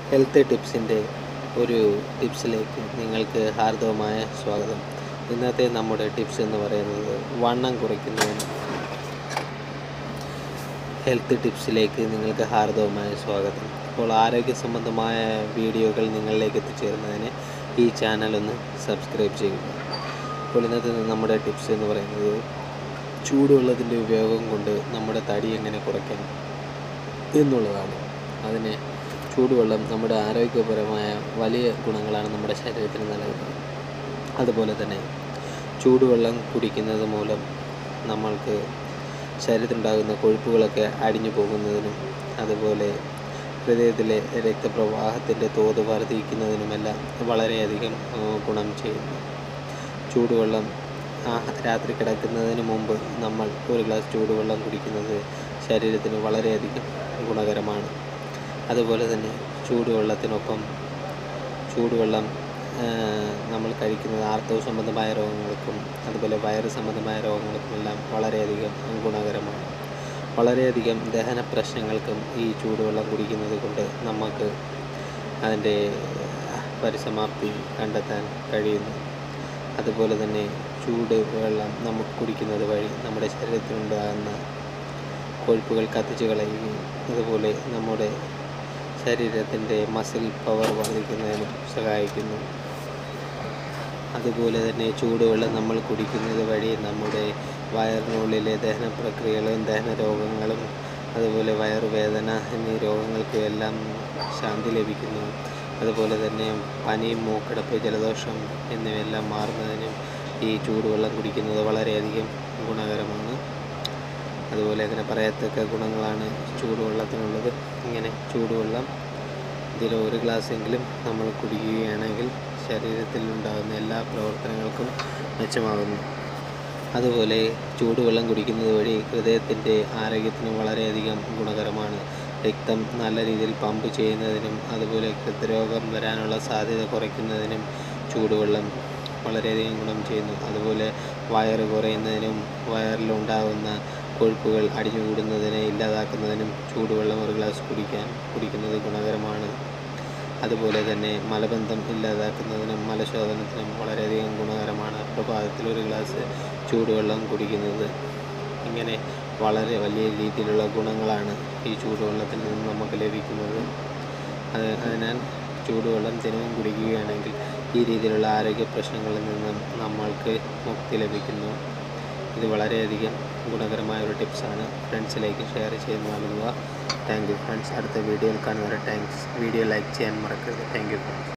health ടിപ്സിൻ്റെ ഒരു ടിപ്സിലേക്ക് നിങ്ങൾക്ക് ഹാർദവമായ സ്വാഗതം ഇന്നത്തെ നമ്മുടെ ടിപ്സ് എന്ന് പറയുന്നത് വണ്ണം കുറയ്ക്കുന്നതിന് ഹെൽത്ത് ടിപ്സിലേക്ക് നിങ്ങൾക്ക് ഹാർദവമായ സ്വാഗതം അപ്പോൾ ആരോഗ്യ സംബന്ധമായ വീഡിയോകൾ നിങ്ങളിലേക്ക് എത്തിച്ചേരുന്നതിന് ഈ ചാനൽ ഒന്ന് സബ്സ്ക്രൈബ് ചെയ്യുക അപ്പോൾ ഇന്നത്തെ നമ്മുടെ ടിപ്സ് എന്ന് പറയുന്നത് ചൂടുവെള്ളത്തിൻ്റെ ഉപയോഗം കൊണ്ട് നമ്മുടെ തടി എങ്ങനെ കുറയ്ക്കാം എന്നുള്ളതാണ് അതിന് ചൂടുവെള്ളം നമ്മുടെ ആരോഗ്യപരമായ വലിയ ഗുണങ്ങളാണ് നമ്മുടെ ശരീരത്തിന് നൽകുന്നത് അതുപോലെ തന്നെ ചൂടുവെള്ളം കുടിക്കുന്നത് മൂലം നമ്മൾക്ക് ശരീരത്തിലുണ്ടാകുന്ന കൊഴുപ്പുകളൊക്കെ അടിഞ്ഞു പോകുന്നതിനും അതുപോലെ ഹൃദയത്തിലെ രക്തപ്രവാഹത്തിൻ്റെ തോത് വർദ്ധിക്കുന്നതിനുമെല്ലാം വളരെയധികം ആ, ഗുണം ചെയ്യുന്നു ചൂടുവെള്ളം ആ, രാത്രി കിടക്കുന്നതിന് മുമ്പ് നമ്മൾ ഒരു ഗ്ലാസ് ചൂടുവെള്ളം കുടിക്കുന്നത് ശരീരത്തിന് വളരെയധികം ഗുണകരമാണ് അതുപോലെ തന്നെ ചൂടുവെള്ളത്തിനൊപ്പം ചൂടുവെള്ളം ആ, നമ്മൾ കഴിക്കുന്നത് ആർത്തവ സംബന്ധമായ രോഗങ്ങൾക്കും അതുപോലെ വയറ് സംബന്ധമായ രോഗങ്ങൾക്കുമെല്ലാം വളരെയധികം ഗുണകരമാണ് വളരെയധികം ദഹന പ്രശ്നങ്ങൾക്കും ഈ ചൂടുവെള്ളം കുടിക്കുന്നത് കൊണ്ട് നമുക്ക് അതിൻ്റെ പരിസമാപ്തി കണ്ടെത്താൻ കഴിയുന്നു അതുപോലെ തന്നെ ചൂട് വെള്ളം നമുക്ക് കുടിക്കുന്നത് വഴി നമ്മുടെ ശരീരത്തിലുണ്ടാകുന്ന കൊഴുപ്പുകൾ കത്തിച്ച് കളയുകയും അതുപോലെ നമ്മുടെ ശരീരത്തിൻ്റെ മസിൽ പവർ വർദ്ധിക്കുന്നതിനും സഹായിക്കുന്നു അതുപോലെ തന്നെ ചൂടുവെള്ളം നമ്മൾ കുടിക്കുന്നത് വഴി നമ്മുടെ വയറിനുള്ളിലെ ദഹന പ്രക്രിയകളും ദഹന രോഗങ്ങളും അതുപോലെ വയറുവേദന എന്നീ രോഗങ്ങൾക്കും എല്ലാം ശാന്തി ലഭിക്കുന്നു അതുപോലെ തന്നെ പനിയും മൂക്കടപ്പ് ജലദോഷം എന്നിവയെല്ലാം മാറുന്നതിനും ഈ ചൂടുവെള്ളം കുടിക്കുന്നത് വളരെയധികം ഗുണകരമാണ് അതുപോലെ അങ്ങനെ പറയത്തക്ക ഗുണങ്ങളാണ് ചൂടുവെള്ളത്തിനുള്ളത് ഇങ്ങനെ ചൂടുവെള്ളം ഇതിൽ ഒരു ഗ്ലാസ്സെങ്കിലും നമ്മൾ കുടിക്കുകയാണെങ്കിൽ ശരീരത്തിൽ ഉണ്ടാകുന്ന എല്ലാ പ്രവർത്തനങ്ങൾക്കും മെച്ചമാകുന്നു അതുപോലെ ചൂടുവെള്ളം കുടിക്കുന്നത് വഴി ഹൃദയത്തിൻ്റെ ആരോഗ്യത്തിന് വളരെയധികം ഗുണകരമാണ് രക്തം നല്ല രീതിയിൽ പമ്പ് ചെയ്യുന്നതിനും അതുപോലെ ഹൃദ്രോഗം വരാനുള്ള സാധ്യത കുറയ്ക്കുന്നതിനും ചൂടുവെള്ളം വളരെയധികം ഗുണം ചെയ്യുന്നു അതുപോലെ വയറ് കുറയുന്നതിനും വയറിലുണ്ടാകുന്ന കൊഴുപ്പുകൾ അടിഞ്ഞുകൂടുന്നതിനെ ഇല്ലാതാക്കുന്നതിനും ചൂടുവെള്ളം ഒരു ഗ്ലാസ് കുടിക്കാൻ കുടിക്കുന്നത് ഗുണകരമാണ് അതുപോലെ തന്നെ മലബന്ധം ഇല്ലാതാക്കുന്നതിനും മലശോധനത്തിനും വളരെയധികം ഗുണകരമാണ് പ്രഭാതത്തിൽ ഒരു ഗ്ലാസ് ചൂടുവെള്ളം കുടിക്കുന്നത് ഇങ്ങനെ വളരെ വലിയ രീതിയിലുള്ള ഗുണങ്ങളാണ് ഈ ചൂടുവെള്ളത്തിൽ നിന്ന് നമുക്ക് ലഭിക്കുന്നത് അത് അതിനാൽ ചൂടുവെള്ളം ദിനവും കുടിക്കുകയാണെങ്കിൽ ഈ രീതിയിലുള്ള ആരോഗ്യ പ്രശ്നങ്ങളിൽ നിന്നും നമ്മൾക്ക് മുക്തി ലഭിക്കുന്നു ഇത് വളരെയധികം ഗുണകരമായ ഒരു ടിപ്സാണ് ഫ്രണ്ട്സിലേക്ക് ഷെയർ ചെയ്ത് നൽകുക താങ്ക് യു ഫ്രണ്ട്സ് അടുത്ത വീഡിയോയിൽ കാണുന്നവരെ താങ്ക്സ് വീഡിയോ ലൈക്ക് ചെയ്യാൻ മറക്കരുത് താങ്ക് യു ഫ്രണ്ട്സ്